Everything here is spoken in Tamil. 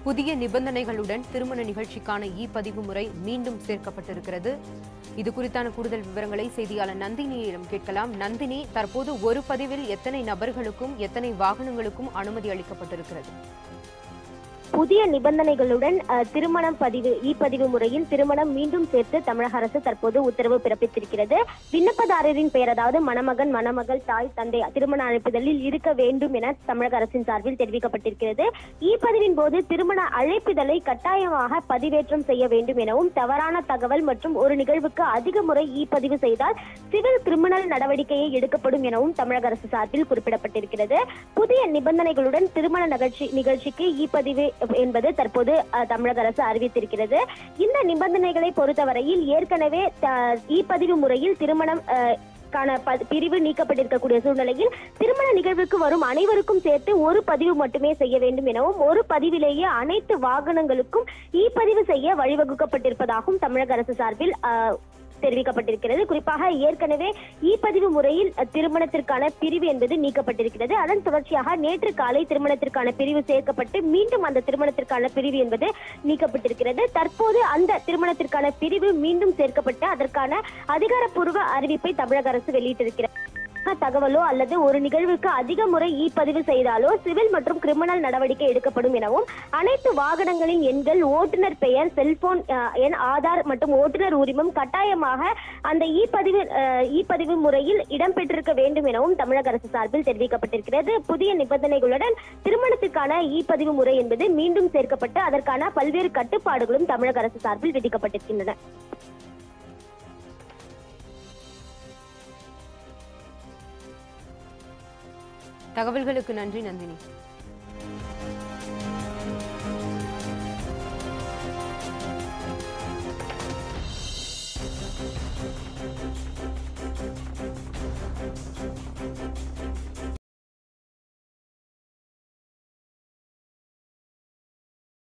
புதிய நிபந்தனைகளுடன் திருமண நிகழ்ச்சிக்கான இ பதிவு முறை மீண்டும் சேர்க்கப்பட்டிருக்கிறது இது குறித்தான கூடுதல் விவரங்களை செய்தியாளர் நந்தினியிடம் கேட்கலாம் நந்தினி தற்போது ஒரு பதிவில் எத்தனை நபர்களுக்கும் எத்தனை வாகனங்களுக்கும் அனுமதி அளிக்கப்பட்டிருக்கிறது புதிய நிபந்தனைகளுடன் அஹ், திருமணம் பதிவு இ பதிவு முறையில் திருமணம் மீண்டும் சேர்த்து தமிழக அரசு தற்போது உத்தரவு பிறப்பித்திருக்கிறது விண்ணப்பதாரரின் பெயர் அதாவது மணமகன் மணமகள் தாய் தந்தை திருமண அழைப்புதலில் இருக்க வேண்டும் என தமிழக அரசின் சார்பில் தெரிவிக்கப்பட்டிருக்கிறது இ பதிவின் போது திருமண அழைப்புதலை கட்டாயமாக பதிவேற்றம் செய்ய வேண்டும் எனவும் தவறான தகவல் மற்றும் ஒரு நிகழ்வுக்கு அதிக முறை இ பதிவு செய்தால் சிவில் கிரிமினல் நடவடிக்கையை எடுக்கப்படும் எனவும் தமிழக அரசு சார்பில் குறிப்பிடப்பட்டிருக்கிறது புதிய நிபந்தனைகளுடன் திருமண நிகழ்ச்சி நிகழ்ச்சிக்கு இ பதிவு என்பது தற்போது அஹ், தமிழக அரசு அறிவித்திருக்கிறது இந்த நிபந்தனைகளை பொறுத்தவரையில் ஏற்கனவே இ பதிவு முறையில் திருமணம் அஹ், கான ப- பிரிவு நீக்கப்பட்டிருக்கக்கூடிய சூழ்நிலையில் திருமண நிகழ்வுக்கு வரும் அனைவருக்கும் சேர்த்து ஒரு பதிவு மட்டுமே செய்ய வேண்டும் எனவும் ஒரு பதிவிலேயே அனைத்து வாகனங்களுக்கும் இ பதிவு செய்ய வழிவகுக்கப்பட்டிருப்பதாகவும் தமிழக அரசு சார்பில் அஹ், தெரிவிக்கப்பட்டிருக்கிறது குறிப்பாக ஏற்கனவே இ பதிவு முறையில் அஹ், திருமணத்திற்கான பிரிவு என்பது நீக்கப்பட்டிருக்கிறது அதன் தொடர்ச்சியாக நேற்று காலை திருமணத்திற்கான பிரிவு சேர்க்கப்பட்டு மீண்டும் அந்த திருமணத்திற்கான பிரிவு என்பது நீக்கப்பட்டிருக்கிறது தற்போது அந்த திருமணத்திற்கான பிரிவு மீண்டும் சேர்க்கப்பட்டு அதற்கான அதிகாரப்பூர்வ அறிவிப்பை தமிழக அரசு வெளியிட்டிருக்கிறது தகவலோ அல்லது ஒரு நிகழ்வுக்கு அதிக முறை இ பதிவு செய்தாலோ சிவில் மற்றும் கிரிமினல் நடவடிக்கை எடுக்கப்படும் எனவும் அனைத்து வாகனங்களின் எண்கள் ஓட்டுநர் பெயர் செல்போன் அஹ், எண் ஆதார் மற்றும் ஓட்டுநர் உரிமம் கட்டாயமாக அந்த இ பதிவு அஹ், இ பதிவு முறையில் இடம்பெற்றிருக்க வேண்டும் எனவும் தமிழக அரசு சார்பில் தெரிவிக்கப்பட்டிருக்கிறது புதிய நிபந்தனைகளுடன் திருமணத்திற்கான இ பதிவு முறை என்பது மீண்டும் சேர்க்கப்பட்டு அதற்கான பல்வேறு கட்டுப்பாடுகளும் தமிழக அரசு சார்பில் விதிக்கப்பட்டிருக்கின்றன தகவல்களுக்கு நன்றி நந்தினி